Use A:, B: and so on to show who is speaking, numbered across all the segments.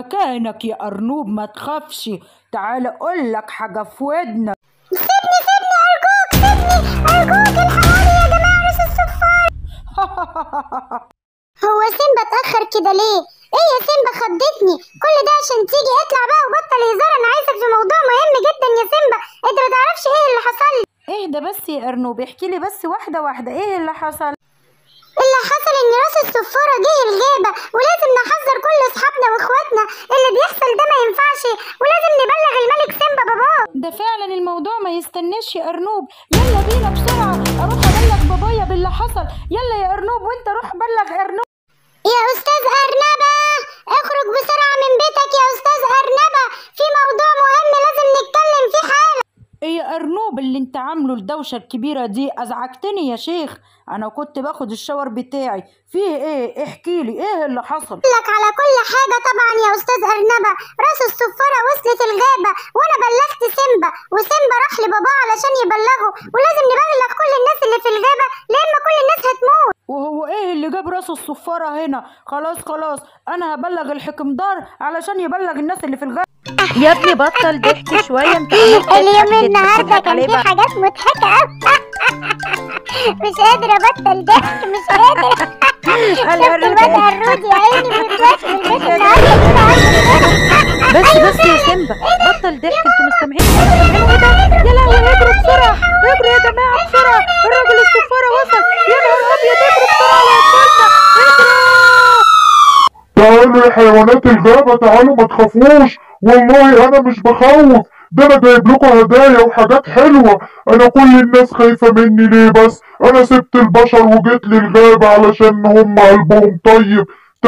A: مكانك يا أرنوب ما تخافش تعال أقول لك حاجة في ودنك
B: سيبني سيبني ارجوك سيبني ارجوك الحقوني يا جماعه راس الصفار هو سيمبا اتاخر كده ليه ايه يا سيمبا خضتني كل ده عشان تيجي اطلع بقى وبطل هزار انا عايزك في موضوع مهم جدا يا سيمبا انت ما تعرفش ايه اللي حصل لي
A: اهدى بس يا أرنوب احكي لي بس واحدة واحدة ايه اللي حصل
B: اللي حصل ان راس الصفارة جه الغابة ولازم نحذر كل اصحابنا واخواتنا اللي بيحصل ده ما ينفعش ولازم نبلغ الملك سيمبا باباه
A: ده فعلا الموضوع ما يستناش يا أرنوب يلا بينا بسرعة أروح أبلغ بابايا باللي حصل يلا يا أرنوب وأنت روح بلغ أرنوب
B: يا استاذ ارنبة اخرج بسرعة من بيتك يا استاذ ارنبة في موضوع مهم لازم نتكلم فيه حالا
A: ايه يا أرنوب اللي انت عامله الدوشة الكبيرة دي أزعجتني يا شيخ أنا كنت باخد الشاور بتاعي فيه ايه احكي لي ايه اللي حصل
B: لك على كل حاجة طبعا يا أستاذ أرنبة راس الصفارة وصلت الغابة وأنا بلغت سيمبا وسيمبا راح لباباه علشان يبلغه ولازم نبلغ كل الناس اللي في الغابة لأن كل الناس هتموت
A: وهو ايه اللي جاب راس الصفارة هنا خلاص خلاص انا هبلغ الحكمدار علشان يبلغ الناس اللي في الغابة
C: يا ابني بطل ضحك شوية انت عمال تضحك
B: اليوم
C: جدا.
B: النهاردة
C: بتضحك
B: كان
C: عليه
B: في
C: بقى.
B: حاجات مضحكة أوي مش قادرة أبطل ضحك مش قادرة شفت الواد عرود يا عيني بيتوش في البيت النهاردة كده عامل
C: بس بس يا سيمبا بطل ضحك انتوا مستمعين مستمعين ايه ده يا لهوي اجروا بسرعة اجروا يا جماعة بسرعة الراجل الصفارة وصل يا نهار ابيض اجروا بسرعة لا ياكلنا
D: تعالوا يا حيوانات الغابة تعالوا ما تخافوش والله أنا مش بخوف ده أنا جايب لكم هدايا وحاجات حلوة أنا كل الناس خايفة مني ليه بس أنا سبت البشر وجيت للغابة علشان هم قلبهم طيب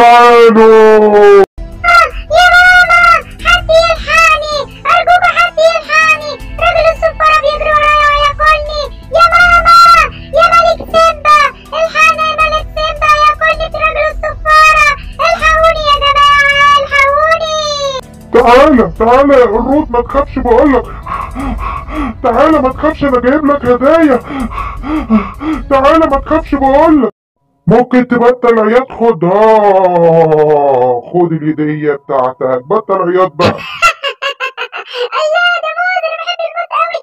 D: تعالوا
B: يا ماما حد يلحقني أرجوك حد يلحقني راجل الصفارة بيجري ورايا وياكلني يا ماما يا ملك سيمبا الحقني يا ملك سيمبا ياكلني في راجل الصفارة الحقوني يا جماعة الحقوني
D: تعالى تعالى يا قرود ما تخافش بقولك تعالى ما تخافش أنا جايب لك هدايا تعالى ما تخافش بقولك ممكن تبطل عياط خد آه خد الهدية بتاعتك بطل عياط بقى
B: الله ده موز انا بحب الموز قوي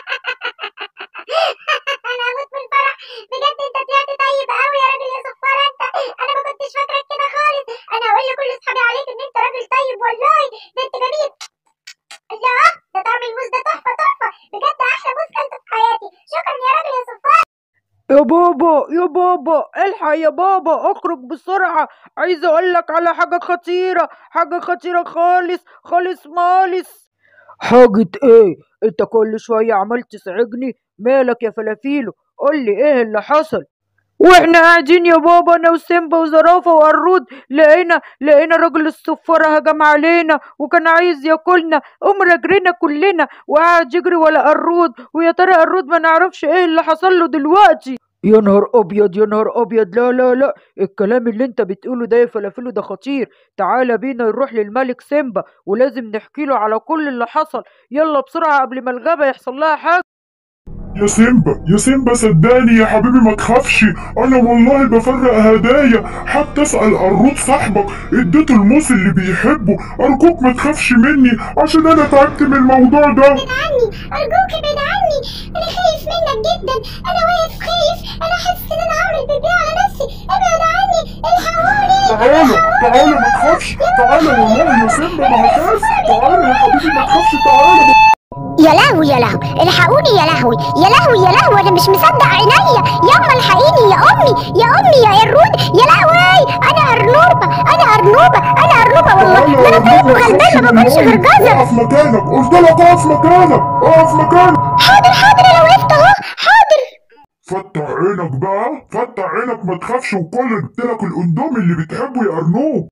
B: انا هموت من الفرح بجد انت طلعت طيب قوي يا راجل يا صفارة انت انا ما كنتش فاكرك كده خالص انا هقول لكل اصحابي عليك ان انت راجل طيب والله ده انت جميل الله ده طعم الموز ده تحفة تحفة بجد احلى موز كلته في حياتي شكرا يا راجل يا صفارة
A: يا بابا يا بابا الحق يا بابا اخرج بسرعة عايز اقولك على حاجة خطيرة حاجة خطيرة خالص خالص مالص حاجة ايه انت كل شوية عمال تزعجني مالك يا فلافيلو قولي ايه اللي حصل واحنا قاعدين يا بابا انا وسيمبا وزرافة وقرود لقينا لقينا راجل الصفارة هجم علينا وكان عايز ياكلنا قوم راجرينا كلنا وقعد يجري ولا قرود ويا ترى قرود ما نعرفش ايه اللي حصل له دلوقتي يا نهار ابيض يا نهار ابيض لا لا لا الكلام اللي انت بتقوله ده يا فلافيلو ده خطير تعالى بينا نروح للملك سيمبا ولازم نحكي له على كل اللي حصل يلا بسرعة قبل ما الغابة يحصل لها حاجة
D: يا سيمبا يا سيمبا صدقني يا حبيبي ما تخافش انا والله بفرق هدايا حتى اسال قرود صاحبك اديته الموس اللي بيحبه ارجوك ما تخافش مني عشان انا تعبت من الموضوع ده
B: ابعد عني ارجوك ابعد عني انا خايف منك جدا انا واقف خايف انا حاسس ان انا هعمل بيبي على نفسي ابعد عني الحقوني
D: تعالى تعالى ما تخافش تعالى والله يا سيمبا ما هخاف تعالى يا حبيبي ما تخافش تعالى
B: يا لهوي يا لهوي الحقوني يا لهوي يا لهوي يا لهوي انا مش مصدق عينيا ياما الحقيني يا امي يا امي يا قرود يا لهوي انا ارنوبه انا ارنوبه انا ارنوبه والله ده انا طيب وغلبان ما باكلش غير جزر
D: اقف مكانك قلت لك اقف مكانك اقف مكانك
B: حاضر حاضر انا وقفت اهو حاضر
D: فتح عينك بقى فتح عينك ما تخافش وكل جبت لك الاندومي اللي بتحبه يا ارنوب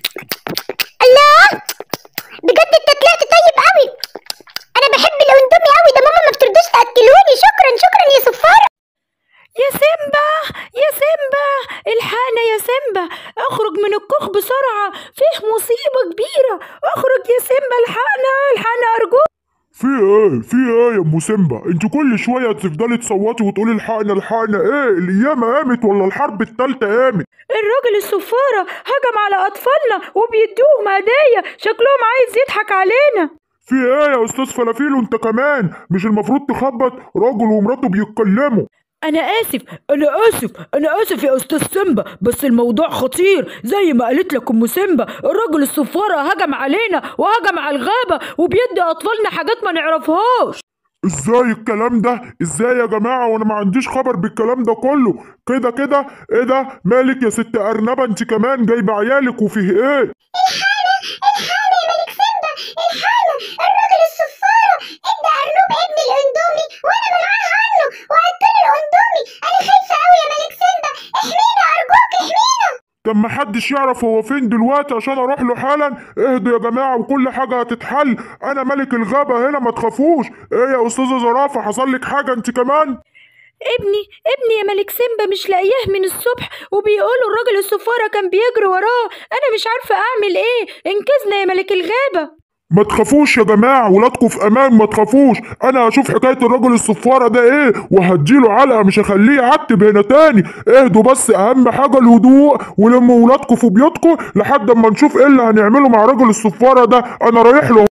B: الله بجد انت طلعت طيب قوي انا بحب الاندومي قوي ده ماما ما بترضاش تاكلوني شكرا شكرا يا صفاره
A: يا سيمبا يا سيمبا الحقنا يا سيمبا اخرج من الكوخ بسرعة فيه مصيبة كبيرة اخرج يا سيمبا الحقنا الحقنا ارجوك
D: في ايه ايه في ايه يا ام سيمبا انت كل شويه تفضلي تصوتي وتقولي الحقنا الحقنا ايه الايام قامت ولا الحرب التالتة قامت
C: الراجل الصفارة هجم على أطفالنا وبيدوهم هدايا شكلهم عايز يضحك علينا
D: في ايه يا استاذ فلافيل وانت كمان مش المفروض تخبط راجل ومراته بيتكلموا
A: انا اسف انا اسف انا اسف يا استاذ سيمبا بس الموضوع خطير زي ما قالت لك ام سيمبا الراجل الصفارة هجم علينا وهجم على الغابة وبيدي اطفالنا حاجات ما نعرفهاش
D: ازاي الكلام ده ازاي يا جماعه وانا ما عنديش خبر بالكلام ده كله كده كده ايه ده مالك يا ست ارنبه انت كمان جايبه عيالك وفيه ايه
B: الحانة الحانة يا ملك سيمبا الحانة الراجل الصفارة ادى أرنوب ابن الأندومي وأنا منعاه عنه وقتله الأندومي أنا خايفة أوي يا ملك سيمبا احمينا أرجوك احمينا
D: طب ما حدش يعرف هو فين دلوقتي عشان اروح له حالا اهدوا يا جماعه وكل حاجه هتتحل انا ملك الغابه هنا ما تخافوش ايه يا استاذه زرافه حصل لك حاجه انت كمان
C: ابني ابني يا ملك سيمبا مش لاقياه من الصبح وبيقولوا الراجل الصفارة كان بيجري وراه أنا مش عارفة أعمل إيه انقذنا يا ملك الغابة
D: ما تخافوش يا جماعه ولادكم في امان ما تخافوش انا هشوف حكايه الراجل الصفاره ده ايه وهديله علقه مش هخليه يعتب هنا تاني اهدوا بس اهم حاجه الهدوء ولموا ولادكم في بيوتكم لحد اما نشوف ايه اللي هنعمله مع راجل الصفاره ده انا رايح له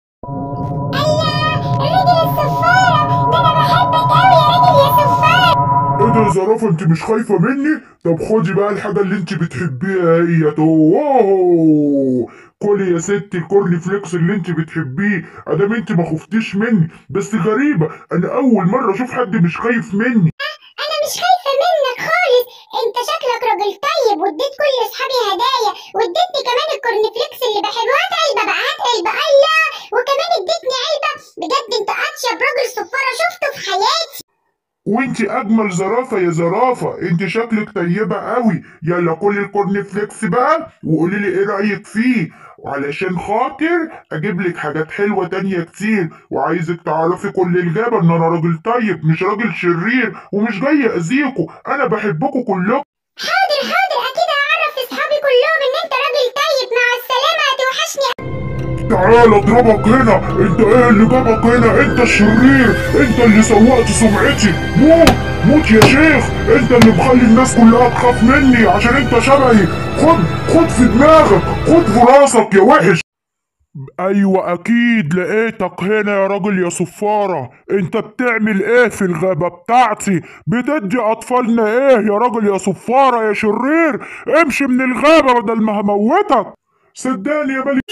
B: الراجل الصفارة ده أنا بحبك أوي يا راجل يا صفارة
D: ايه ده يا زرافه انت مش خايفه مني طب خدي بقى الحاجه اللي انت بتحبيها اهيت واو كلي يا ستي الكورن فليكس اللي انت بتحبيه ادام انت ما خفتيش مني بس غريبه انا اول مره اشوف حد مش خايف مني
B: أنا مش خايفة منك خالص أنت شكلك راجل طيب واديت كل أصحابي هدايا واديتني كمان الكورن فليكس اللي بحبه هات علبة بقى هات علبة الله وكمان اديتني علبة بجد أنت أطيب راجل صفارة شفته في حياتي
D: وانت اجمل زرافه يا زرافه انت شكلك طيبه قوي يلا كلي الكورن فليكس بقى وقولي لي ايه رايك فيه وعلشان خاطر اجيب لك حاجات حلوه تانية كتير وعايزك تعرفي كل الغابه ان انا راجل طيب مش راجل شرير ومش جاي اذيكوا انا بحبكوا كلكم
B: حاضر حاضر أكيد هعرف أصحابي كلهم إن أنت راجل طيب مع السلامة هتوحشني
D: تعال اضربك هنا انت ايه اللي جابك هنا انت الشرير انت اللي سوقت سمعتي موت موت يا شيخ انت اللي مخلي الناس كلها تخاف مني عشان انت شبهي خد خد في دماغك خد في راسك يا وحش ايوه اكيد لقيتك هنا يا راجل يا صفارة انت بتعمل ايه في الغابة بتاعتي بتدي اطفالنا ايه يا راجل يا صفارة يا شرير امشي من الغابة بدل ما هموتك صدقني يا ملك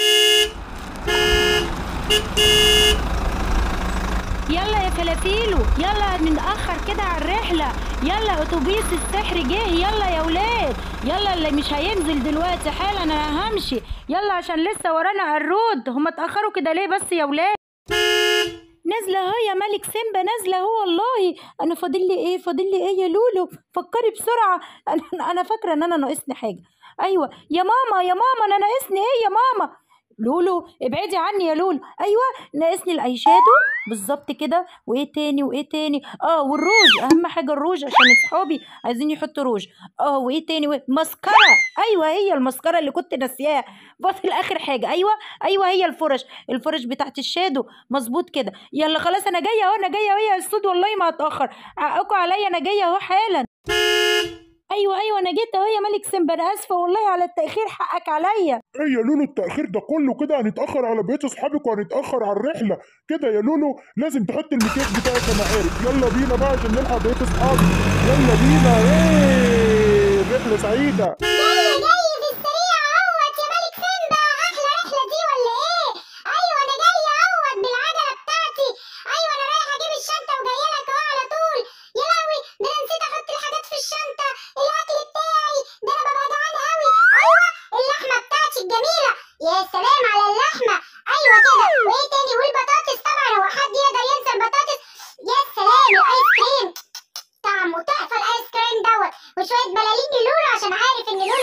C: يلا يا فلافيلو يلا نتأخر كده على الرحلة يلا أتوبيس السحر جه يلا يا ولاد يلا اللي مش هينزل دلوقتي حالا أنا همشي يلا عشان لسه ورانا الرود هما اتأخروا كده ليه بس يا ولاد نازلة اهو يا ملك سيمبا نازلة اهو والله أنا فاضل لي إيه فاضل لي إيه يا لولو فكري بسرعة أنا أنا فاكرة إن أنا ناقصني حاجة أيوة يا ماما يا ماما أنا ناقصني إيه يا ماما لولو ابعدي عني يا لولو ايوه ناقصني الايشادو بالظبط كده وايه تاني وايه تاني اه والروج اهم حاجه الروج عشان اصحابي عايزين يحطوا روج اه وايه تاني وإيه؟ مسكره ايوه هي المسكره اللي كنت ناسياها فاضل اخر حاجه ايوه ايوه هي الفرش الفرش بتاعت الشادو مظبوط كده يلا خلاص انا جايه اهو انا جايه اهو يا السود والله ما هتاخر حقكوا عليا انا جايه اهو حالا ايوه ايوه انا جيت اهو يا ملك سيمبا انا اسفه والله على التاخير حقك عليا
D: ايه يا لولو التأخير ده كله كده هنتأخر على بيت اصحابك وهنتأخر على الرحلة كده يا لولو لازم تحط المكياج بتاعك انا عارف يلا بينا بقى عشان نلحق بيت اصحابك يلا بينا ايه رحلة سعيدة
B: جاي جاي في السريع اهوت يا ملك سيمبا احلى رحله دي ولا ايه ايوه انا جايه اهوت بالعجله بتاعتي ايوه انا رايحه اجيب الشنطه وجايه لك اهو على طول يا لهوي ده انا نسيت احط الحاجات في الشنطه الاكل بتاعي ده انا ببقى جعان قوي ايوه اللحمه بتاعتي الجميله يا سلام على اللحمه ايوه كده وايه تاني والبطاطس طبعا هو حد يقدر ينسى البطاطس يا سلام الايس كريم طعمه تحفه الايس كريم دوت وشويه بلالين لولو عشان عارف ان لولو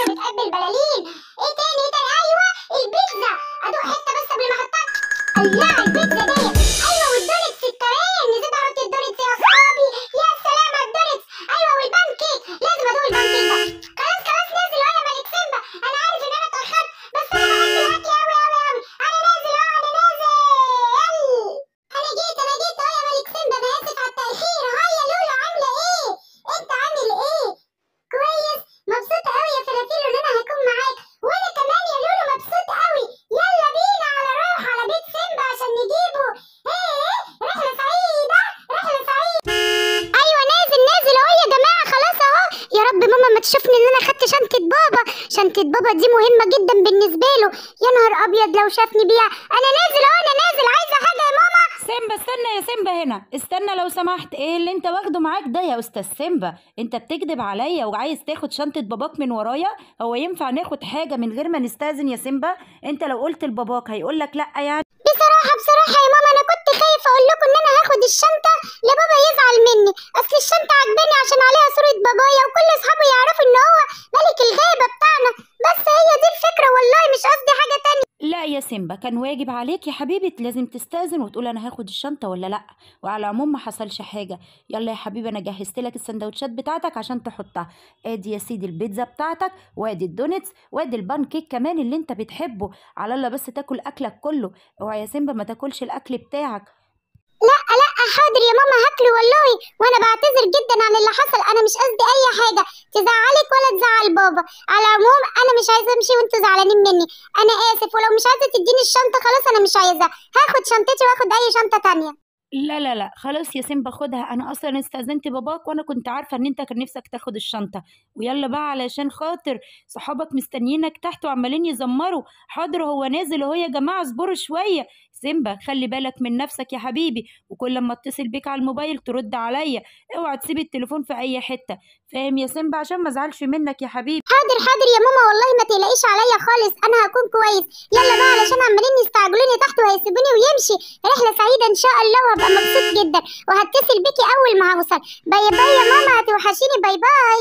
B: يشوفني ان انا خدت شنطة بابا شنطة بابا دي مهمة جدا بالنسبة له يا نهار ابيض لو شافني بيها انا نازل اهو انا نازل عايزة حاجة يا ماما
C: سيمبا استنى يا سيمبا هنا استنى لو سمحت ايه اللي انت واخده معاك ده يا استاذ سيمبا انت بتكذب عليا وعايز تاخد شنطة باباك من ورايا هو ينفع ناخد حاجة من غير ما نستأذن يا سيمبا انت لو قلت لباباك هيقول لك لا يعني
B: بصراحة بصراحة يا ماما أنا كنت خايفة أقول لكم إن أنا هاخد الشنطة لبابا يزعل مني أصل الشنطة عجباني عشان عليها صورة بابايا وكل أصحابه يعرفوا إن هو ملك الغابة بتاعنا بس هي دي الفكرة والله مش قصدي حاجة تانية
C: لا يا سيمبا كان واجب عليك يا حبيبي لازم تستأذن وتقول انا هاخد الشنطة ولا لا وعلى العموم ما حصلش حاجة يلا يا حبيبي انا جهزت لك السندوتشات بتاعتك عشان تحطها ادي يا سيدي البيتزا بتاعتك وادي الدونتس وادي البان كيك كمان اللي انت بتحبه على الله بس تاكل اكلك كله اوعى يا سيمبا ما تاكلش الاكل بتاعك
B: لا لا حاضر يا ماما هاكله والله وانا بعتذر جدا عن اللي حصل انا مش قصدي اي حاجه تزعلك ولا تزعل بابا على العموم انا مش عايزه امشي وانتوا زعلانين مني انا اسف ولو مش عايزه تديني الشنطه خلاص انا مش عايزاها هاخد شنطتي واخد اي شنطه تانية
C: لا لا لا خلاص يا سيمبا خدها انا اصلا استأذنت باباك وانا كنت عارفة ان انت كان نفسك تاخد الشنطة ويلا بقى علشان خاطر صحابك مستنيينك تحت وعمالين يزمروا حاضر هو نازل اهو يا جماعة اصبروا شوية سيمبا خلي بالك من نفسك يا حبيبي وكل ما اتصل بيك على الموبايل ترد عليا اوعى تسيب التليفون في اي حتة فاهم يا سيمبا عشان ما ازعلش منك يا حبيبي
B: حاضر حاضر يا ماما والله ما تقلقيش عليا خالص انا هكون كويس يلا بقى علشان عمالين يستعجلوني تحت وهيسيبوني ويمشي رحله سعيده ان شاء الله وهبقى مبسوط جدا وهتصل بيكي اول ما هوصل باي باي يا ماما هتوحشيني باي باي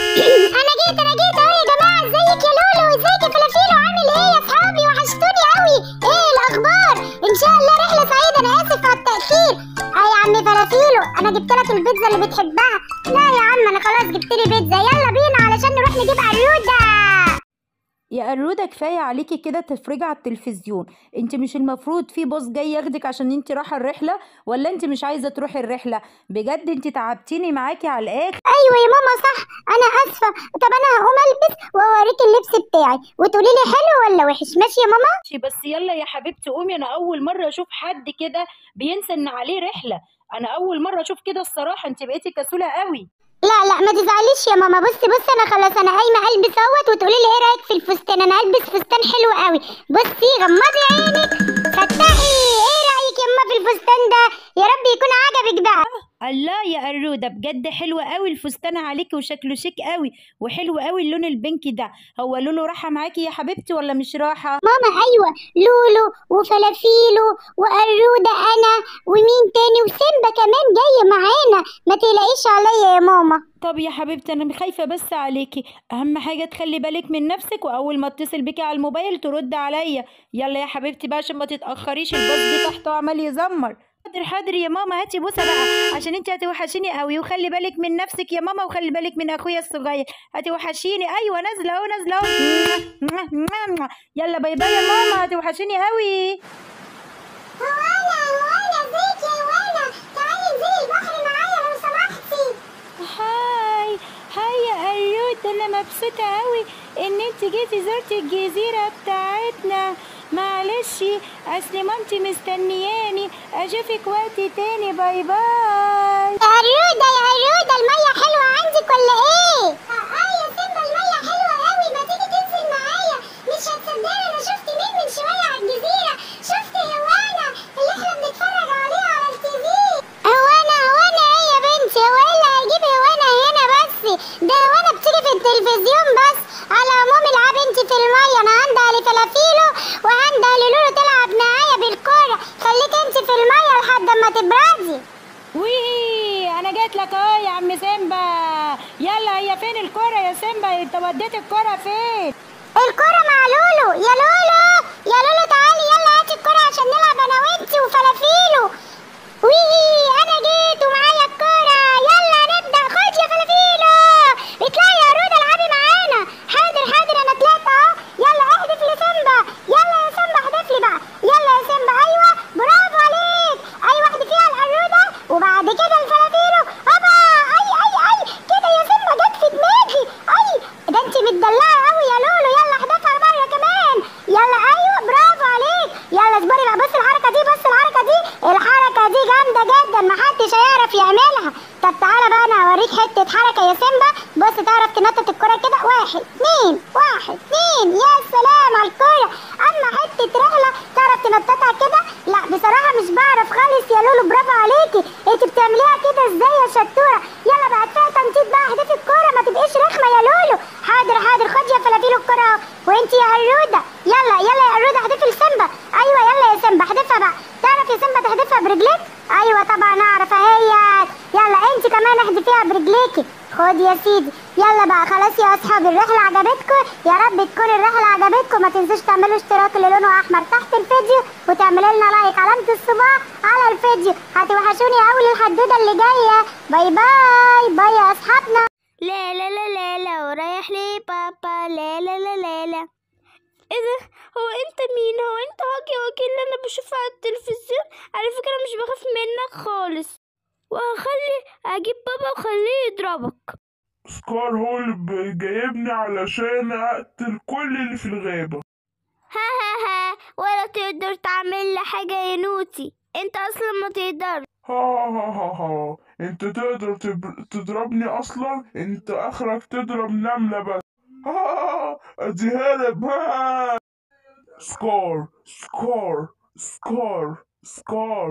B: انا جيت انا جيت اهو يا جماعه ازيك يا لولو ازيك يا فلافيلو عامل ايه يا اصحابي وحشتوني قوي ايه الاخبار ان شاء الله رحله سعيده انا اسف على التاخير اه يا عم فلافيلو انا جبت لك البيتزا اللي بتحبها لا يا عم انا خلاص جبت لي بيتزا يلا بينا علشان نروح نجيب عروده
C: يا قرودة كفاية عليكي كده تفرجي على التلفزيون انت مش المفروض في باص جاي ياخدك عشان انت رايحة الرحلة ولا انت مش عايزة تروحي الرحلة بجد انت تعبتيني معاكي على الاخر
B: ايوه يا ماما صح انا اسفه طب انا هقوم البس واوريك اللبس بتاعي وتقولي لي حلو ولا وحش ماشي يا ماما
C: ماشي بس يلا يا حبيبتي قومي انا اول مرة اشوف حد كده بينسى ان عليه رحلة انا اول مرة اشوف كده الصراحة انت بقيتي كسولة قوي
B: لا لا ما تزعليش يا ماما بصي بصي انا خلاص انا قايمه البس اهوت وتقولي لي ايه رايك في الفستان انا هلبس فستان حلو قوي بصي غمضي عينك فتحي ايه رايك يا ماما في الفستان ده يا رب يكون عجبك بقى
C: الله يا قرودة بجد حلوة قوي الفستان عليكي وشكله شيك قوي وحلو قوي اللون البنكي ده هو لولو راحة معاكي يا حبيبتي ولا مش راحة
B: ماما ايوه لولو وفلافيلو وقرودة انا ومين تاني وسيمبا كمان جاية معانا ما تقلقيش عليا يا ماما
C: طب يا حبيبتي انا خايفه بس عليكي اهم حاجه تخلي بالك من نفسك واول ما اتصل بيكي على الموبايل ترد عليا يلا يا حبيبتي بقى عشان ما تتاخريش الباص جه تحت وعمال يزمر حاضر حاضر يا ماما هاتي بوسه بقى عشان انت هتوحشيني قوي وخلي بالك من نفسك يا ماما وخلي بالك من اخويا الصغير هتوحشيني ايوه نازله اهو نازله اهو يلا باي باي يا ماما هتوحشيني قوي
B: هوانا هوانا ازيك يا هوانا تعالي انزلي البحر معايا لو سمحتي
C: هاي هاي يا قرود انا مبسوطه قوي ان انت جيتي زرتي الجزيره بتاعتنا معلش اصل مامتي مستنياني اشوفك وقت تاني باي باي
B: يا عرودة يا عرودة المية حلوة عندك ولا ايه؟ اه يا سيمبا المية حلوة قوي ما تيجي تنزل معايا مش هتصدقي انا شفت مين من شوية على الجزيرة شفت هوانا اللي احنا بنتفرج عليه على التيفي هوانا هوانا ايه يا بنتي هو ايه اللي هيجيب هوانا هنا بس ده هوانا بتيجي في التلفزيون بس على العموم العبي انت في المية انا هندى لفلافيلو وهندى لولو تلعب معايا بالكورة خليك انت في المية لحد ما تبردي
C: وي انا جيت لك اهو يا عم سيمبا يلا هي فين الكرة يا سيمبا انت وديت الكرة فين
B: الكرة مع لولو يا لولو يا لولو تعالي يلا هاتي الكرة عشان نلعب انا وانتي وفلافيلو وي انا جيت ومعايا الكرة يلا نبدأ خد يا فلافيلو اطلعي يا رودة العبي معانا حاضر حاضر انا طلعت اهو يلا احدف لسيمبا يلا يا سيمبا احدف لي بقى يلا يا سيمبا ايوه برافو عليك ايوه احدفيها القرودة وبعد كده الفلافيلو هوبا اي اي اي كده يا سيمبا جت في دماغي اي ده انت متدلعة قوي يا لولو يلا احدفها مرة كمان يلا ايوه برافو عليك يلا اصبري بقى بص الحركة دي بص الحركة دي الحركة دي جامدة جدا محدش هيعرف يعملها طب تعالى بقى انا اوريك حتة حركة يا سيمبا بص تعرف تنطط الكرة واحد اتنين واحد اتنين يا سلام على الكورة اما حتة رحلة تعرف تنططها كده لا بصراحة مش بعرف خالص يا لولو برافو عليكي انت بتعمليها كده ازاي يا شطورة يلا بقى كفاية تنطيط بقى احدفي الكورة ما تبقيش رخمة يا لولو حاضر حاضر خد يا فلافيل الكورة اهو وانت يا قرودة يلا يلا يا قرودة احدفي لسيمبا ايوه يلا يا سيمبا احدفها بقى تعرف يا سيمبا تحدفها برجليك ايوه طبعا اعرف اهيت يلا انت كمان احدفيها برجليكي خد يا سيدي يلا بقى خلاص يا اصحابي الرحله عجبتكم يا رب تكون الرحله عجبتكم ما تنسوش تعملوا اشتراك اللي لونه احمر تحت الفيديو وتعملوا لنا لايك علامه الصباع على الفيديو هتوحشوني قوي الحدوده اللي جايه باي باي باي يا اصحابنا
E: لا لا لا لا لا ورايح ليه بابا لا لا لا لا لا ايه ده هو انت مين هو انت هاجي وكيل اللي انا بشوفه على التلفزيون على فكرة مش بخاف منك خالص وهخلي اجيب بابا وخليه يضربك
D: سكار هو اللي ب- جايبني علشان اقتل كل اللي في الغابة
E: ها ها ها ولا تقدر تعمل لي حاجة يا نوتي انت اصلا ما تقدر
D: ها ها ها ها انت تقدر تب- تضربني اصلا انت اخرك تضرب نملة بس ها ادي هرب ها سكار سكار سكار سكار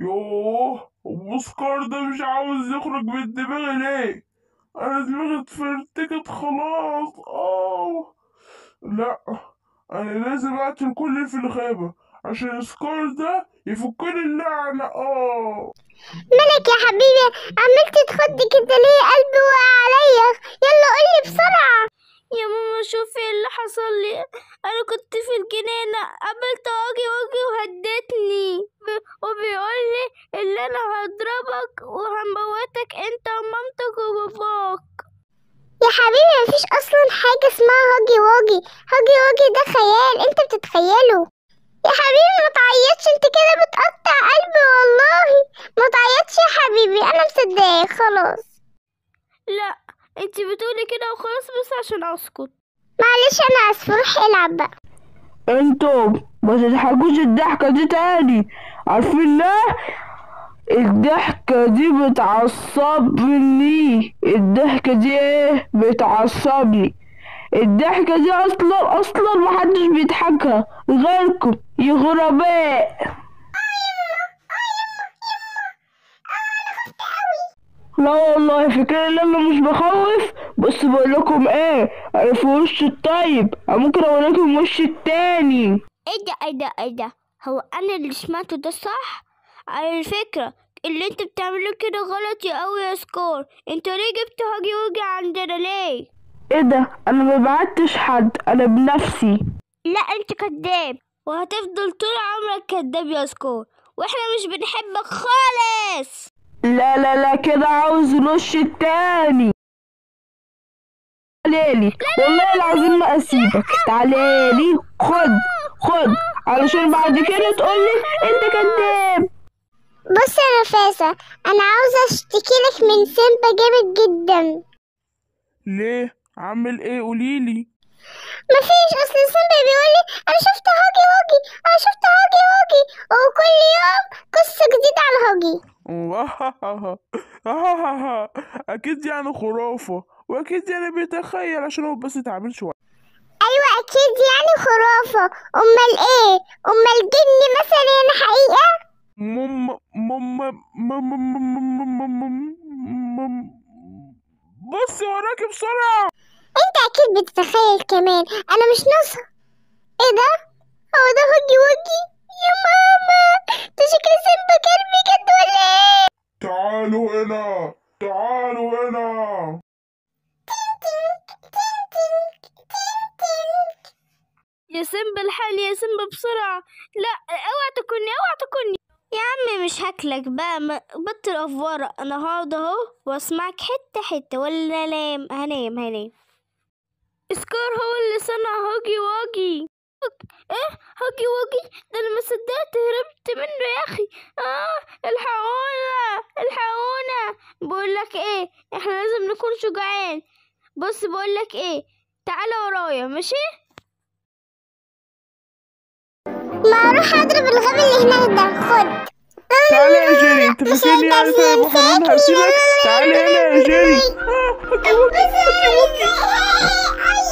D: يوه وسكار ده مش عاوز يخرج من دماغي ليه انا دماغي اتفرتكت خلاص اه لا انا لازم اقتل كل اللي في الغابة عشان سكار ده يفكني اللعنة اه
B: ملك يا حبيبي عملت تخضي كده ليه قلبي وقع عليا يلا قولي بسرعه
E: يا ماما شوفي ايه اللي حصل لي انا كنت في الجنينة قابلت واجي واجي وهدتني ب- وبيقول لي اللي انا هضربك وهموتك انت ومامتك وباباك
B: يا حبيبي مفيش اصلا حاجه اسمها هاجي واجي هاجي واجي ده خيال انت بتتخيله يا حبيبي ما تعيطش انت كده بتقطع قلبي والله ما تعيطش يا حبيبي انا مصدقاك خلاص
E: لا انتي بتقولي كده وخلاص بس عشان اسكت
B: معلش انا اسفه روح العب بقى
A: انتوا ما تضحكوش الضحكة دي تاني عارفين ليه الضحكة دي بتعصبني الضحكة دي ايه بتعصبني الضحكة دي اصلا اصلا محدش بيضحكها غيركم يا غرباء لا والله فكرة ان انا مش بخوف بس بقول لكم ايه انا في وش الطيب انا ممكن اقول لكم وش التاني
E: ايه ده ايه ده ايه ده هو انا اللي سمعته ده صح على الفكرة اللي انت بتعمله كده غلط يا قوي يا سكور انت ليه جبت هاجي وجي عندنا ليه
A: ايه ده انا ما بعتش حد انا بنفسي
E: لا انت كداب وهتفضل طول عمرك كداب يا سكور واحنا مش بنحبك خالص
A: لا لا لا كده عاوز الوش التاني تعالي والله العظيم ما اسيبك تعالي خد خد علشان بعد كده تقولي انت كداب
B: بص يا نفاسة انا عاوزة اشتكي لك من سيمبا جامد جدا
D: ليه عامل ايه قوليلي
B: مفيش اصل سيمبا بيقول لي انا شفت هاجي واجي انا شفت هاجي واجي وكل يوم قصة جديدة على هاجي
D: اكيد يعني خرافة واكيد يعني بيتخيل عشان هو بس اتعامل شوية
B: ايوه اكيد يعني خرافة امال ايه امال جن مثلا يعني حقيقة
D: مم مم مم مم مم بصي وراكي بسرعة
B: انت اكيد بتتخيل كمان انا مش ناقصة ايه ده هو ده هاجي واجي يا ماما ده شكل سيمبا كلب بجد ولا ايه
D: تعالوا هنا تعالوا هنا
E: يا سيمبا الحال يا سيمبا بسرعة لا اوعى تكوني اوعى تكوني يا عمي مش هاكلك بقى ما- بطل افوارة انا هقعد اهو واسمعك حتة حتة ولا انام هنام هنام سكار هو اللي صنع هوجي واجي ايه هوجي واجي ده انا ما صدقت هربت منه يا اخي اه الحقونا الحقونا بقول لك ايه احنا لازم نكون شجعان بص بقول لك ايه تعالى ورايا ماشي
B: ما اروح اضرب الغبي اللي هناك ده خد
D: تعالى يا جيري انت فاكرني يعني طيب وحنون هسيبك تعالى هنا يا جيري
B: بس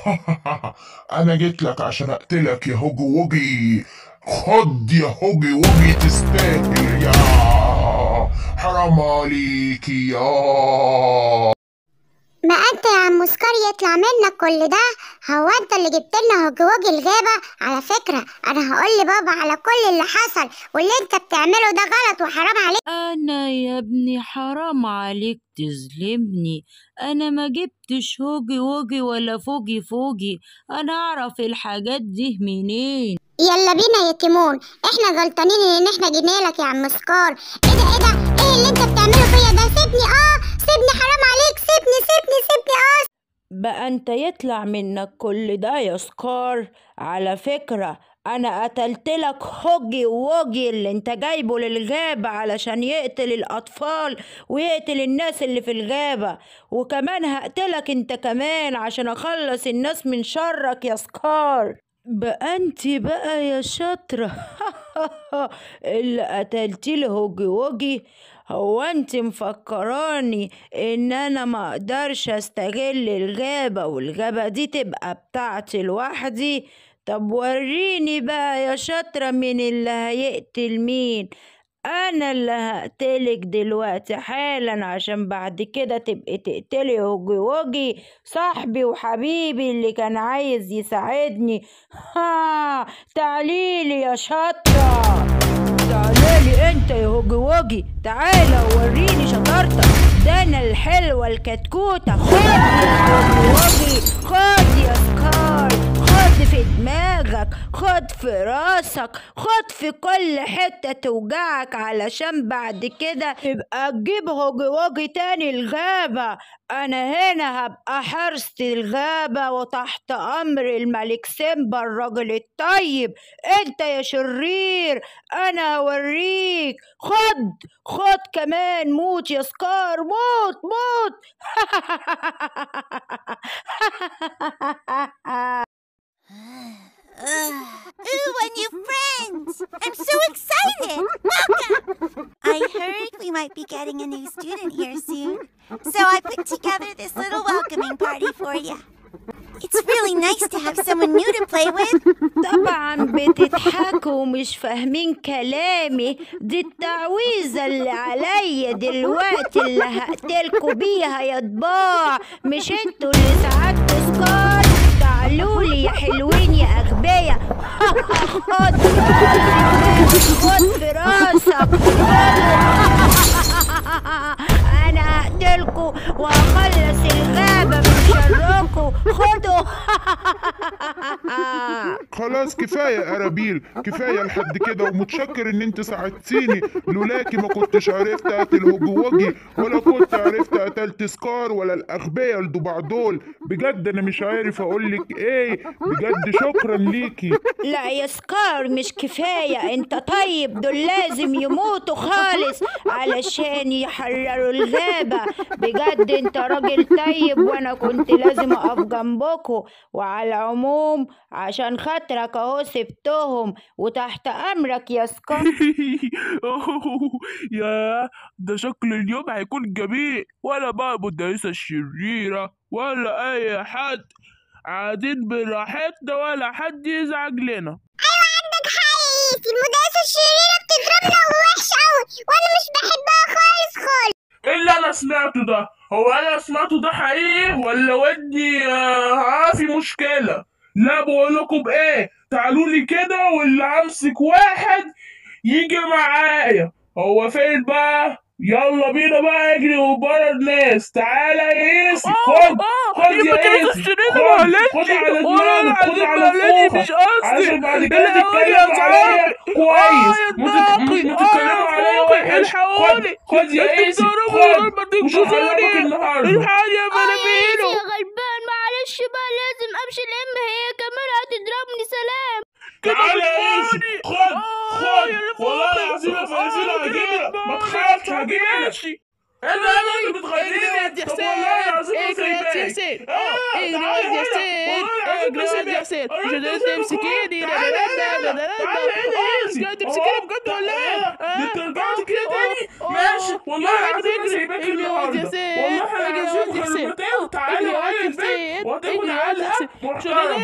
D: انا جيت لك عشان اقتلك يا هوجي ووجي خد يا هوجي ووجي تستاهل يا حرام عليك يا
B: ما انت يا عم سكر يطلع منك كل ده هو انت اللي جبت لنا هوجي ووجي الغابة على فكرة انا هقول لبابا على كل اللي حصل واللي انت بتعمله ده غلط وحرام عليك
C: أنا يا ابني حرام عليك تظلمني أنا ما جبتش هوجي ووجي ولا فوجي فوجي أنا أعرف الحاجات دي منين
B: يلا بينا يا تيمون احنا غلطانين ان احنا جينا لك يا عم سكار ايه ده ايه ده ايه اللي انت بتعمله فيا ده سيبني اه سيبني حرام عليك سيبني سيبني سيبني اه
C: بقى انت يطلع منك كل ده يا سكار على فكرة انا قتلت لك هوجي ووجي اللي انت جايبه للغابة علشان يقتل الاطفال ويقتل الناس اللي في الغابة وكمان هقتلك انت كمان عشان اخلص الناس من شرك يا سكار بقى انت بقى يا شاطرة اللي قتلتي لي هوجي ووجي هو انت مفكراني ان انا ما اقدرش استغل الغابة والغابة دي تبقى بتاعتي لوحدي طب وريني بقى يا شاطرة مين اللي هيقتل مين انا اللي هقتلك دلوقتي حالا عشان بعد كده تبقي تقتلي هوجي ووجي صاحبي وحبيبي اللي كان عايز يساعدني ها تعاليلي يا شاطرة تعالي انت يا هوجي ووجي تعالى وريني شطارتك ده انا الحلوة الكتكوتة خد يا هوجي ووجي خد يا سكار خد في دماغك خد في راسك خد في كل حتة توجعك علشان بعد كده تبقى تجيب هوجي ووجي تاني الغابة انا هنا هبقى حرس الغابة وتحت امر الملك سيمبا الراجل الطيب انت يا شرير انا هوريك خد خد كمان موت يا سكار موت موت
F: Ooh, a new friend! I'm so excited! Welcome! I heard we might be getting a new student here soon, so I put together this little welcoming party for you. It's really nice to have someone new to play with.
C: طبعا بتضحكوا ومش فاهمين كلامي دي التعويذة اللي عليا دلوقتي اللي هقتلكوا بيها يا طباع مش انتوا اللي ساعدتوا سكار تعالولي يا حلوين يا أغبياء خد خد في راسك أنا هقتلكوا وهخلص الغابة من شركوا خدوا
D: خلاص كفاية يا أرابيل كفاية لحد كده ومتشكر إن أنت ساعدتيني لولاكي ما كنتش عرفت أقتل هوجي ووجي ولا كنت عرفت قتلت سكار ولا الأغبياء الضباع دول بجد أنا مش عارف أقولك إيه بجد شكرا ليكي
C: لا يا سكار مش كفاية انت طيب دول لازم يموتوا خالص علشان يحرروا الغابة بجد انت راجل طيب وانا كنت لازم اقف جنبكوا وعلى العموم عشان خاطرك اهو سبتهم وتحت امرك يا سكار
G: يا ده شكل اليوم هيكون جميل ولا بقى المدرسة الشريرة ولا أي حد قاعدين براحتنا ولا حد يزعج لنا
B: ايوه عندك حق يا ياسي المدرسة الشريرة بتضربنا ووحشة قوي وانا مش بحبها خالص خالص
G: إيه اللي أنا سمعته ده هو أنا سمعته ده حقيقي ولا ودي آه في مشكلة لا بقولكوا بإيه تعالوا لي كده واللي همسك واحد يجي معايا هو فين بقى يلا بينا بقى اجري وبره الناس تعالى يا ايسي خد خد يا ايسي خد خد على دماغك خد على فوقك عشان بعد كده تتكلم عليا كويس مش مش تتكلموا عليا وحش خد خد يا ايسي خد مش هغلبك النهارده
E: يا غلبان معلش بقى لازم امشي لان هي كمان هتضربني سلام
G: تعالى يا ايسي خد خد والله العظيم يا فلسطين هجيلك ما تخافش هجيلك انا انا اللي بتغنيني طب والله العظيم ما سايباك اه تعالى هنا والله العظيم ما سايباك
H: مش قادرة تمسكيني
G: تعالى هنا تعالى هنا يا ايسي
H: مش تمسكيني بجد ولا ايه؟
G: انت رجعت كده تاني ماشي والله العظيم ما سايباك
H: اجري يا
G: النهارده
H: حسين
G: والله
H: اجري يا
G: العظيم
H: حسين
G: خربتين وتعالى
H: اجري يا
G: وعلي
H: حسين
G: البيت وهتبقى
H: اجري يا
G: علقه
H: حسين
G: وراح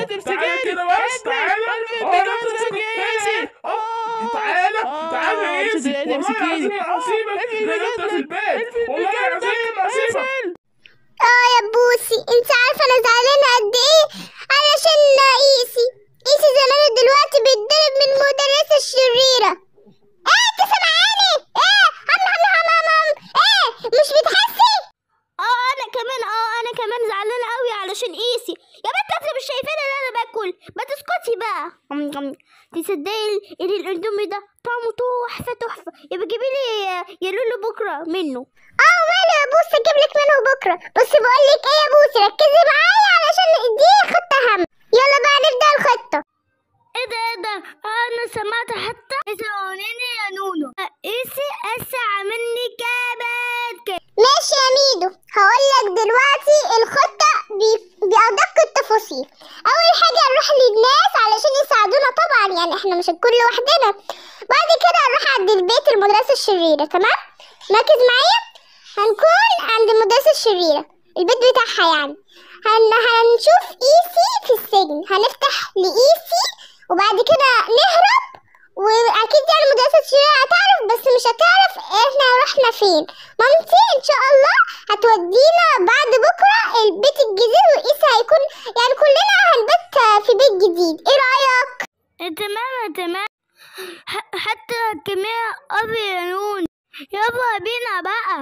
G: تعالى كده بس تعالى اه لا تمسك
H: ياسي
G: اه تعالى تعالى يا ياسي والله العظيم هسيبك ده انت في البيت والله العظيم هسيبك
B: اه يا بوسي انت عارفه انا زعلانه قد ايه علشان ايسي ايسي زمان دلوقتي بيتضرب من المدرسه الشريره ايه انت سامعاني ايه هم هم هم هم هم ايه مش بتحسي
E: اه انا كمان اه انا كمان زعلانه قوي علشان ايسي يا بنت انت مش شايفاني ان انا باكل ما تسكتي بقى عم عم. تصدقي ان الاندومي ده طعمه تحفه تحفه يبقى جيبي لي يا لولو بكره منه
B: اه وماله يا بوسي اجيب لك منه بكره بس بقول لك ايه يا بوسي ركزي معايا علشان دي خطه اهم يلا بقى نبدا الخطه
E: ايه ده ايه ده انا سمعت حتى اسمعوني يا نونو ايسي اسرع مني كمان كده
B: ماشي يا ميدو هقول لك دلوقتي الخطة ب- بأدق التفاصيل أول حاجة نروح للناس علشان يساعدونا طبعا يعني احنا مش الكل لوحدنا بعد كده نروح عند البيت المدرسة الشريرة تمام ركز معايا هنكون عند المدرسة الشريرة البيت بتاعها يعني هن... هنشوف ايسي في السجن هنفتح لإيسي وبعد كده نهرب واكيد يعني المدرسة الشريرة هتعرف بس مش هتعرف احنا رحنا فين مامتي ان شاء الله هتودينا بعد بكرة البيت الجديد وإيسا هيكون يعني كلنا هنبت في بيت جديد ايه رأيك؟
E: تمام تمام ح- حتى كمية أبي يا نون يلا بينا بقى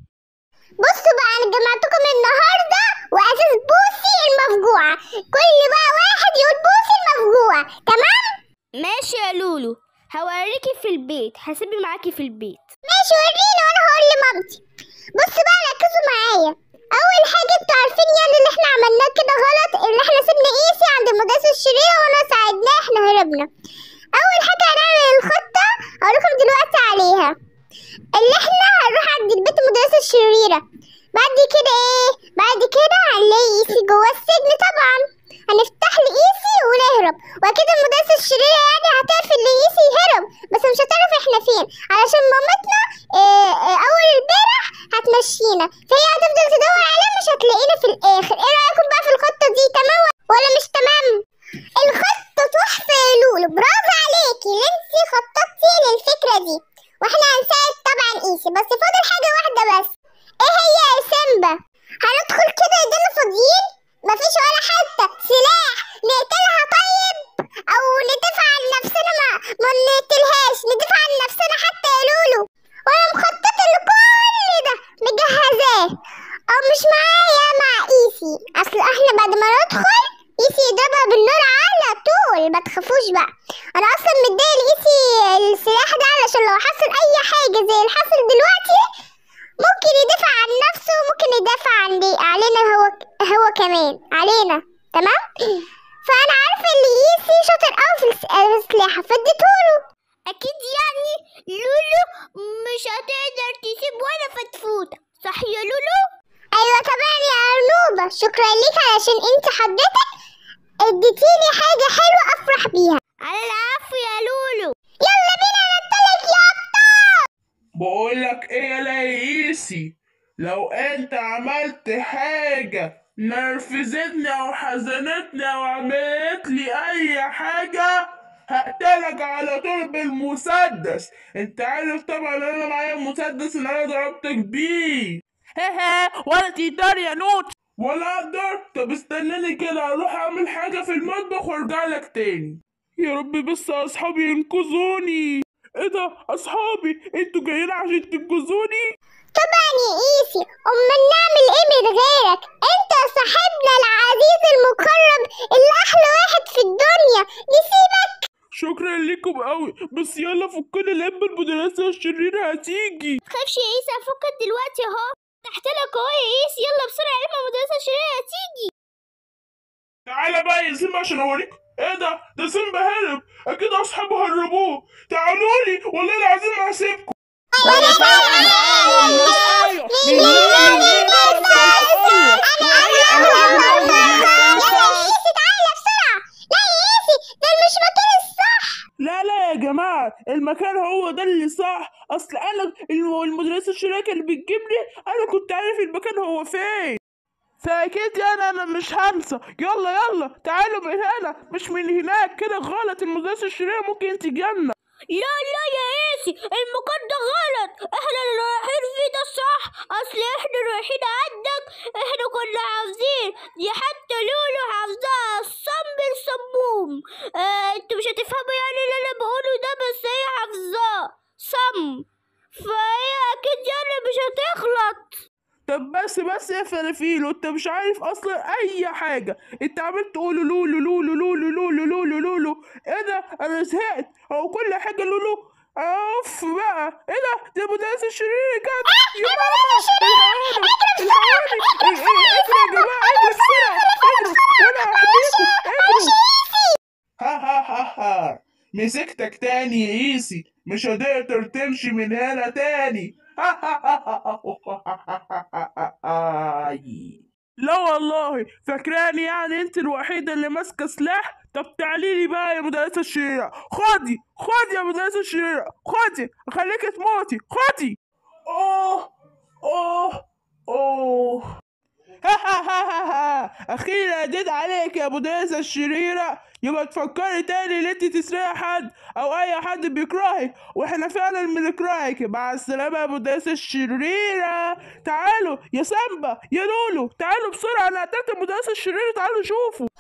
B: بصوا بقى انا جمعتكم النهاردة واساس بوسي المفجوعة كل بقى واحد يقول بوسي المفجوعة تمام؟
E: ماشي يا لولو هوريكي في البيت هسيبي معاكي في البيت
B: ماشي وريني وانا هقول لمامتي بصوا بقى ركزوا معايا اول حاجه انتوا عارفين يعني اللي احنا عملناه كده غلط اللي احنا سيبنا ايسي عند المدرسه الشريره وانا ساعدناه احنا هربنا اول حاجه هنعمل الخطه هقول لكم دلوقتي عليها اللي احنا هنروح عند البيت المدرسه الشريره بعد كده ايه بعد كده هنلاقي ايسي جوه السجن طبعا هنفتح له ايسي ونهرب واكيد المدرسه الشريره يعني هتعرف ان ايسي هرب بس مش هتعرف احنا فين علشان مامتنا اه اه اول البارح هتمشينا فهي هتفضل تدور علينا مش هتلاقينا في الاخر ايه رايكم بقى في الخطه دي تمام ولا مش تمام الخطه تحفه يا لولو برافو عليكي اللي انتي خططتي للفكره دي واحنا هنساعد طبعا ايسي بس فاضل حاجه واحده بس ايه هي يا سيمبا هندخل كده ايدينا فاضيين مفيش ولا حتى سلاح نقتلها طيب او ندافع عن نفسنا ما ما نقتلهاش ندافع عن نفسنا حتى يا لولو وانا مخططه لكل ده مجهزاه او مش معايا مع ايسي اصل احنا بعد ما ندخل ايسي يضربها بالنار على طول ما تخافوش بقى انا اصلا مديه لايسي السلاح ده علشان لو حصل اي حاجه زي اللي حصل دلوقتي ممكن يدافع عن نفسه وممكن يدافع عن علينا هو هو كمان علينا تمام فانا عارفه اللي ايسي شاطر قوي في الس- في السلاح فاديتهوله
E: أكيد يعني لولو مش هتقدر تسيب ولا فتفوتة صح يا لولو؟
B: ايوه طبعا يا ارنوبه شكرا ليك علشان انت حضرتك اديتيني حاجه حلوه افرح بيها
E: على العفو يا لولو
B: يلا بينا ننطلق يا ابطال
G: بقول لك ايه يا ليسي لو انت عملت حاجة نرفزتني او حزنتني او عملت لي اي حاجة هقتلك على طول بالمسدس انت عارف طبعا ان انا معايا المسدس اللي انا ضربتك بيه
H: هه ولا تقدر يا نوت
G: ولا اقدر طب استناني كده اروح اعمل حاجة في المطبخ وارجع لك تاني يا رب بس اصحابي ينقذوني ايه ده اصحابي انتوا جايين عشان تنقذوني
B: طبعا يا ايسي امال نعمل ايه من غيرك انت صاحبنا العزيز المقرب اللي احلى واحد في الدنيا نسيبك
G: شكرا لكم قوي بس يلا فكنا لما المدرسة الشريرة هتيجي
E: متخافش يا عيسى فكك دلوقتي اهو تحت لك اهو يا عيسى يلا بسرعة لما المدرسة الشريرة هتيجي
G: تعالى بقى يا سيمبا عشان اوريك ايه ده ده سيمبا هرب اكيد اصحابه هربوه تعالوا لي والله العظيم ما هسيبكم
B: ايسي تعالى بسرعه لا يا ايسي ده مش مكان الصح
H: لا لا يا جماعة المكان هو ده اللي صح أصل أنا الم- المدرسة الشريرة اللي بتجيبني أنا كنت عارف المكان هو فين فاكيد يعني انا مش هنسى يلا يلا تعالوا من هنا مش من هناك كده غلط المدرسة الشريرة ممكن تجينا
E: لا لا يا ايسي المكان ده غلط احنا اللي رايحين فيه ده صح اصل احنا رايحين عندك احنا كنا حافظين دي حتى لولو حافظاها الصم الصموم اه انتوا مش هتفهموا يعني اللي انا بقوله ده بس هي حافظاه صم فهي اكيد يعني مش هتغلط
H: طب بس بس يا فرافيلو انت مش عارف اصلا اي حاجة انت عمال تقول لولو لولو لولو لولو لولو لولو ايه ده انا زهقت هو كل حاجة لولو اوف بقى ايه ده دي المدرسة الشريرة كانت يا ماما الحقوني الحقوني اجروا يا جماعة اجروا بسرعة اجروا وانا هحميكم اجروا
G: ها ها ها ها مسكتك تاني يا ايسي مش هتقدر تمشي من هنا تاني ها ها ها ها ها ها
H: لا والله فاكراني يعني انت الوحيدة اللي ماسكة سلاح طب تعالي لي بقى يا مدرسة الشريرة خدي خدي يا مدرسة الشريرة خدي خليك تموتي خدي
G: اوه اوه اوه
H: ها ها ها ها ها اخيرا اديت عليك يا مدرسة الشريرة يبقى تفكري تاني ان انت تسرقي حد او اي حد بيكرهك واحنا فعلا بنكرهك مع السلامة يا مدرسة الشريرة تعالوا يا سامبا يا لولو تعالوا بسرعة انا قتلت المدرسة الشريرة تعالوا شوفوا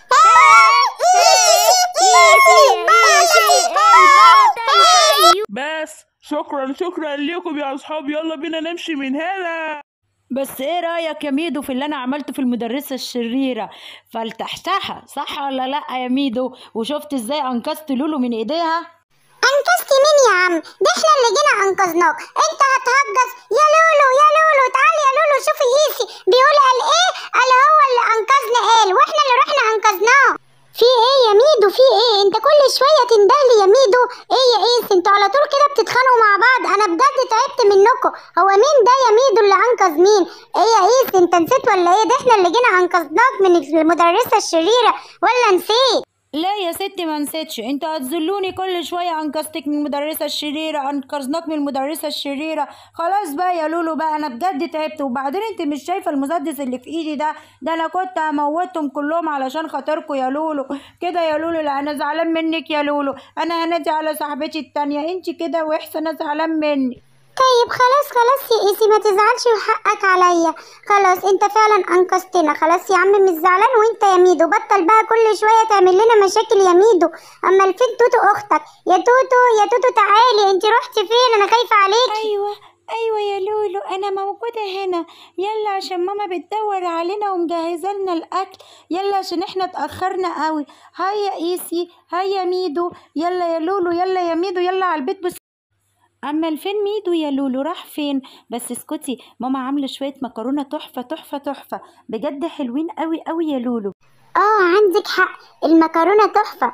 H: بس شكرا شكرا لكم يا اصحاب يلا بينا نمشي من هنا
C: بس ايه رأيك يا ميدو في اللي انا عملته في المدرسة الشريرة فلتحتها صح ولا لا يا ميدو وشفت ازاي انقذت لولو من ايديها
B: انقذتي مين يا عم ده احنا اللي جينا انقذناك انت هتهجس يا لولو يا لولو تعال يا لولو شوفي ايسي بيقول قال ايه قال هو اللي انقذنا قال واحنا اللي رحنا انقذناه في ايه يا ميدو في ايه انت كل شويه تندهلي يا ميدو ايه يا ايسي انتوا على طول كده بتتخانقوا مع بعض انا بجد تعبت منكم هو مين ده يا ميدو اللي انقذ مين ايه يا ايسي انت نسيت ولا ايه ده احنا اللي جينا انقذناك من المدرسه الشريره ولا نسيت
C: لا يا ستي ما نسيتش انت هتذلوني كل شويه انقذتك من المدرسه الشريره انقذناك من المدرسه الشريره خلاص بقى يا لولو بقى انا بجد تعبت وبعدين انت مش شايفه المسدس اللي في ايدي ده ده انا كنت هموتهم كلهم علشان خاطركم يا لولو كده يا لولو لا انا زعلان منك يا لولو انا هنادي على صاحبتي التانية انت كده وحشه انا زعلان منك
B: طيب خلاص خلاص يا ايسي ما تزعلش وحقك عليا خلاص انت فعلا انقذتنا خلاص يا عم مش زعلان وانت يا ميدو بطل بقى كل شويه تعمل لنا مشاكل يا ميدو اما فين توتو اختك يا توتو يا توتو تعالي انت رحتي فين انا خايفه عليكي
C: ايوه ايوه يا لولو انا موجوده هنا يلا عشان ماما بتدور علينا ومجهزه لنا الاكل يلا عشان احنا اتاخرنا قوي هيا ايسي هيا ميدو يلا يا لولو يلا يا ميدو يلا على البيت بس اما فين ميدو يا لولو راح فين بس اسكتي ماما عامله شويه مكرونه تحفه تحفه تحفه بجد حلوين قوي قوي يا لولو
B: اه عندك حق المكرونه تحفه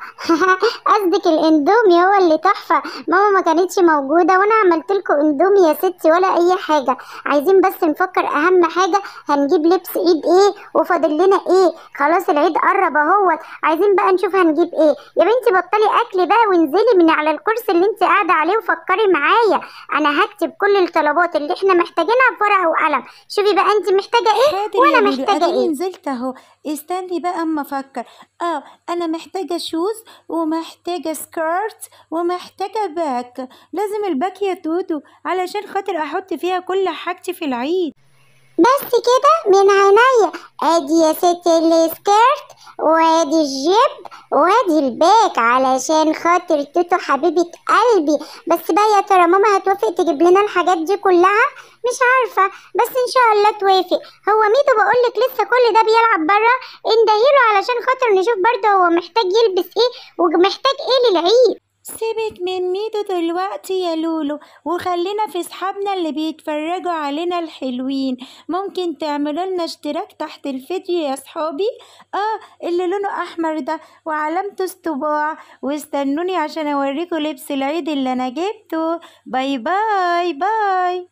B: قصدك الاندومي هو اللي تحفه ماما ما كانتش موجوده وانا عملت لكم اندومي يا ستي ولا اي حاجه عايزين بس نفكر اهم حاجه هنجيب لبس ايد ايه وفاضل لنا ايه خلاص العيد قرب اهوت عايزين بقى نشوف هنجيب ايه يا بنتي بطلي اكل بقى وانزلي من على الكرسي اللي انت قاعده عليه وفكري معايا انا هكتب كل الطلبات اللي احنا محتاجينها بورقه وقلم شوفي بقى انت محتاجه ايه
C: حاضر
B: وانا
C: يا لولو
B: محتاجه
C: اديني
B: ايه
C: نزلت اهو استني بقى اما افكر اه انا محتاجه شوز ومحتاجه سكيرت ومحتاجه باك لازم الباك يا دودو علشان خاطر احط فيها كل حاجتي في العيد
B: بس كده من عينيا ادي يا ستي السكيرت وادي الجيب وادي الباك علشان خاطر توتو حبيبة قلبي بس بقى يا ترى ماما هتوافق تجيب لنا الحاجات دي كلها مش عارفة بس ان شاء الله توافق هو ميدو بقولك لسه كل ده بيلعب برا اندهيله علشان خاطر نشوف برضه هو محتاج يلبس ايه ومحتاج ايه للعيد
C: سيبك من ميدو دلوقتي يا لولو وخلينا في صحابنا اللي بيتفرجوا علينا الحلوين ممكن تعملوا لنا اشتراك تحت الفيديو يا صحابي اه اللي لونه احمر ده وعلامته استباع واستنوني عشان اوريكم لبس العيد اللي انا جبته باي باي باي